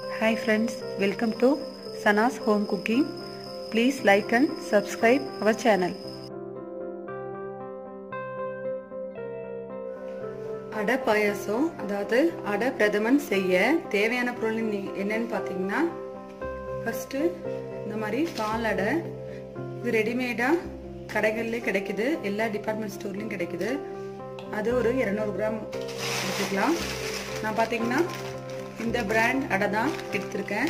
Hi friends, welcome to Sana's Home Cooking. Please like and subscribe our channel. அடை பாயாசம் அதாவது அடை பிரதமன் செய்ய தேவையான பொருள் நீ- என்னன்னு பார்த்தீங்கன்னா ஃபஸ்ட்டு இந்த மாதிரி பால் அடை இது ரெடிமேடாக கடைகள்லேயே கிடைக்குது எல்லா டிபார்ட்மெண்ட் ஸ்டோர்லேயும் கிடைக்குது அது ஒரு இரநூறு கிராம் எடுத்துக்கலாம் நான் பார்த்தீங்கன்னா இந்த பிராண்ட் அடை தான் எடுத்திருக்கேன்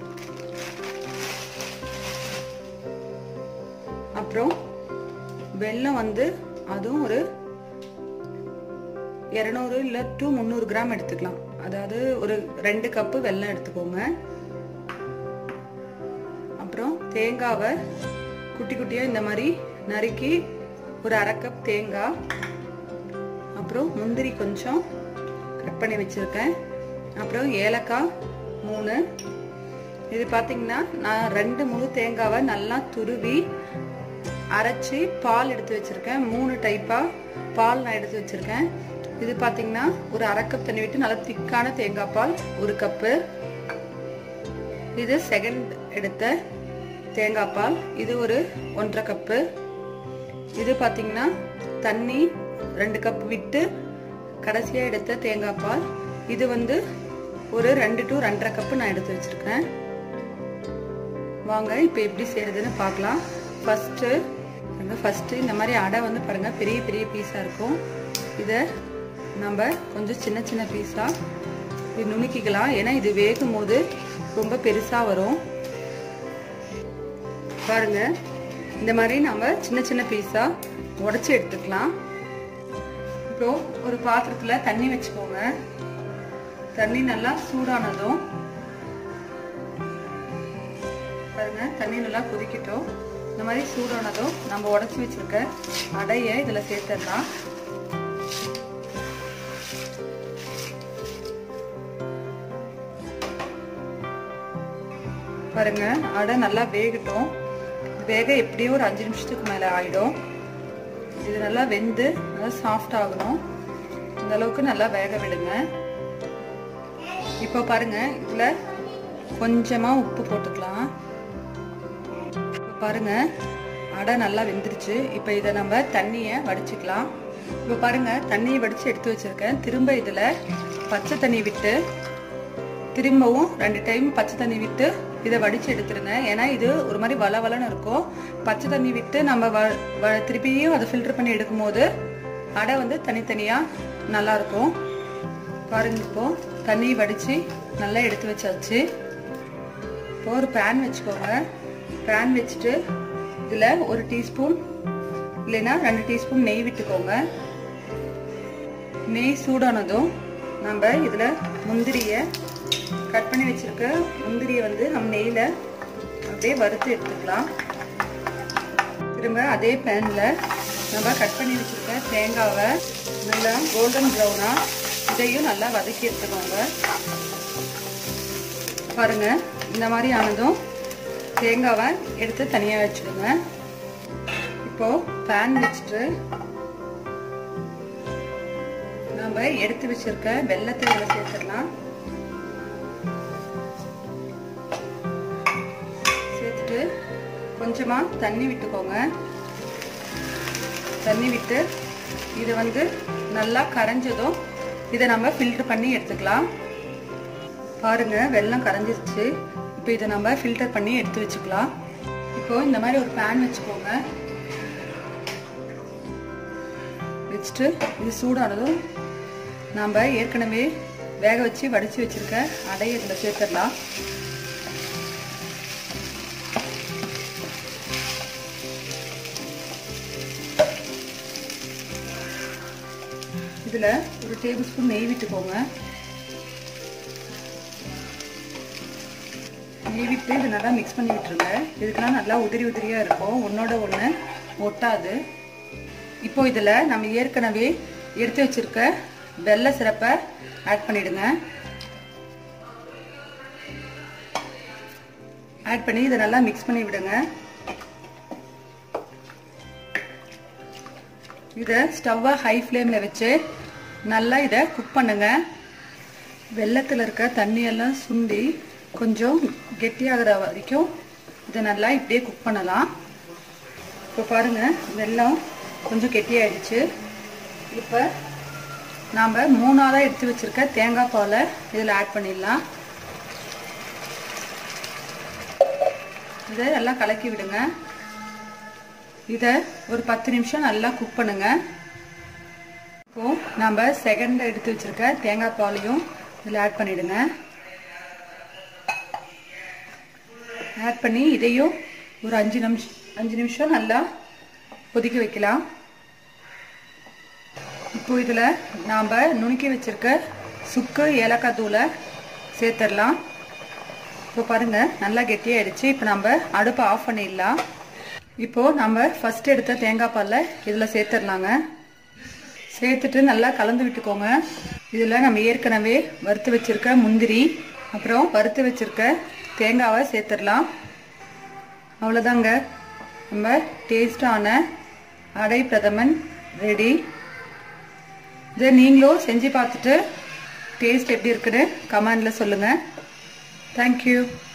அப்புறம் வெல்லம் வந்து அதுவும் ஒரு இரநூறு இல்லை டு முந்நூறு கிராம் எடுத்துக்கலாம் அதாவது ஒரு ரெண்டு கப்பு வெல்லம் எடுத்துக்கோங்க அப்புறம் தேங்காவை குட்டி குட்டியாக இந்த மாதிரி நறுக்கி ஒரு அரை கப் தேங்காய் அப்புறம் முந்திரி கொஞ்சம் கட் பண்ணி வச்சுருக்கேன் அப்புறம் ஏலக்காய் மூணு இது பார்த்தீங்கன்னா நான் ரெண்டு முழு தேங்காவை நல்லா துருவி அரைச்சி பால் எடுத்து வச்சுருக்கேன் மூணு டைப்பாக பால் நான் எடுத்து வச்சுருக்கேன் இது பார்த்தீங்கன்னா ஒரு அரை கப் தண்ணி விட்டு நல்லா திக்கான தேங்காய் பால் ஒரு கப்பு இது செகண்ட் எடுத்த தேங்காய் பால் இது ஒரு ஒன்றரை கப்பு இது பார்த்தீங்கன்னா தண்ணி ரெண்டு கப் விட்டு கடைசியாக எடுத்த தேங்காய் பால் இது வந்து ஒரு ரெண்டு டு ரெண்டரை கப்பு நான் எடுத்து வச்சிருக்கேன் வாங்க இப்போ எப்படி செய்யறதுன்னு பார்க்கலாம் ஃபஸ்ட்டு ஃபஸ்ட்டு இந்த மாதிரி அடை வந்து பாருங்கள் பெரிய பெரிய பீஸாக இருக்கும் இதை நம்ம கொஞ்சம் சின்ன சின்ன பீஸாக இது நுணுக்கிக்கலாம் ஏன்னா இது வேகும் போது ரொம்ப பெருசாக வரும் பாருங்க இந்த மாதிரி நம்ம சின்ன சின்ன பீஸாக உடச்சி எடுத்துக்கலாம் இப்போ ஒரு பாத்திரத்தில் தண்ணி வச்சுக்கோங்க தண்ணி நல்லா சூடானதும் பாருங்க தண்ணி நல்லா கொதிக்கட்டும் இந்த மாதிரி சூடானதும் நம்ம உடச்சி வச்சிருக்க அடைய இதில் சேர்த்துடலாம் பாருங்க அடை நல்லா வேகட்டும் வேக எப்படியும் ஒரு அஞ்சு நிமிஷத்துக்கு மேலே ஆயிடும் இது நல்லா வெந்து நல்லா சாஃப்ட் ஆகணும் இந்த அளவுக்கு நல்லா வேக விடுங்க இப்போ பாருங்க இதுல கொஞ்சமா உப்பு போட்டுக்கலாம் இப்போ பாருங்க அடை நல்லா வெந்துருச்சு இப்போ இதை நம்ம தண்ணியை வடிச்சுக்கலாம் இப்போ பாருங்க தண்ணியை வடிச்சு எடுத்து வச்சிருக்கேன் திரும்ப இதுல பச்சை தண்ணி விட்டு திரும்பவும் ரெண்டு டைம் பச்சை தண்ணி விட்டு இதை வடிச்சு எடுத்துருங்க ஏன்னா இது ஒரு மாதிரி வள வளன்னு இருக்கும் பச்சை தண்ணி விட்டு நம்ம வ வ- திருப்பியும் அதை ஃபில்டர் பண்ணி எடுக்கும் போது அடை வந்து தனித்தனியாக நல்லா இருக்கும் பாருங்க இப்போ தண்ணி வடித்து நல்லா எடுத்து வச்சாச்சு இப்போ ஒரு பேன் வச்சுக்கோங்க பேன் வச்சுட்டு இதில் ஒரு டீஸ்பூன் இல்லைன்னா ரெண்டு டீஸ்பூன் நெய் விட்டுக்கோங்க நெய் சூடானதும் நம்ம இதில் முந்திரியை கட் பண்ணி வச்சிருக்க முந்திரியை வந்து நம்ம நெய்யில் அப்படியே வறுத்து எடுத்துக்கலாம் திரும்ப அதே பேனில் நம்ம கட் பண்ணி வச்சிருக்க தேங்காவை நல்லா கோல்டன் ப்ரௌனாக இதையும் நல்லா வதக்கி எடுத்துக்கோங்க பாருங்க இந்த மாதிரி ஆனதும் தேங்காவை எடுத்து தனியாக வச்சுடுங்க இப்போ பேன் வச்சுட்டு நம்ம எடுத்து வச்சிருக்க வெள்ளத்தை இதில் சேர்த்துடலாம் சேர்த்துட்டு கொஞ்சமா தண்ணி விட்டுக்கோங்க தண்ணி விட்டு இது வந்து நல்லா கரைஞ்சதும் இதை நம்ம ஃபில்டர் பண்ணி எடுத்துக்கலாம் பாருங்க வெள்ளம் கரைஞ்சிருச்சு இப்போ இதை நம்ம ஃபில்டர் பண்ணி எடுத்து வச்சுக்கலாம் இப்போ இந்த மாதிரி ஒரு பேன் வச்சுக்கோங்க வச்சுட்டு இது சூடானதும் நாம் ஏற்கனவே வேக வச்சு வடித்து வச்சிருக்க அடையை இதில் சேர்த்துடலாம் இதில் ஒரு டேபிள் ஸ்பூன் நெய் விட்டுக்கோங்க நெய் விட்டு இதை நல்லா மிக்ஸ் பண்ணி விட்டுருங்க இதுக்கெல்லாம் நல்லா உதிரி உதிரியாக இருக்கும் ஒன்றோட ஒன்று ஒட்டாது இப்போ இதில் நம்ம ஏற்கனவே எடுத்து வச்சிருக்க வெள்ளை சிரப்பை ஆட் பண்ணிடுங்க ஆட் பண்ணி இதை நல்லா மிக்ஸ் பண்ணி விடுங்க இதை ஸ்டவ்வை ஹை ஃப்ளேமில் வச்சு நல்லா இதை குக் பண்ணுங்க வெள்ளத்தில் இருக்க தண்ணியெல்லாம் சுண்டி கொஞ்சம் கெட்டியாகிற வரைக்கும் இதை நல்லா இப்படியே குக் பண்ணலாம் இப்போ பாருங்கள் வெல்லம் கொஞ்சம் கெட்டியாயிடுச்சு இப்போ நாம் மூணாவதாக எடுத்து வச்சுருக்க தேங்காய் பாலை இதில் ஆட் பண்ணிடலாம் இதை நல்லா கலக்கி விடுங்க இதை ஒரு பத்து நிமிஷம் நல்லா குக் பண்ணுங்க இப்போ நம்ம செகண்ட் எடுத்து வச்சிருக்க தேங்காய் பாலையும் இதில் ஆட் பண்ணிடுங்க ஆட் பண்ணி இதையும் ஒரு அஞ்சு நிமிஷம் அஞ்சு நிமிஷம் நல்லா கொதிக்க வைக்கலாம் இப்போ இதில் நாம் நுணுக்கி வச்சிருக்க சுக்கு ஏலக்காய் தூளை சேர்த்துடலாம் இப்போ பாருங்கள் நல்லா கெட்டியாயிடுச்சு இப்போ நம்ம அடுப்பை ஆஃப் பண்ணிடலாம் இப்போது நம்ம ஃபஸ்ட் எடுத்த தேங்காய் பாலை இதில் சேர்த்துடலாங்க சேர்த்துட்டு நல்லா கலந்து விட்டுக்கோங்க இதில் நம்ம ஏற்கனவே வறுத்து வச்சுருக்க முந்திரி அப்புறம் வறுத்து வச்சுருக்க தேங்காவை சேர்த்துடலாம் அவ்வளோதாங்க நம்ம டேஸ்டான அடை பிரதமன் ரெடி இதை நீங்களும் செஞ்சு பார்த்துட்டு டேஸ்ட் எப்படி இருக்குன்னு கமெண்டில் சொல்லுங்கள் தேங்க்யூ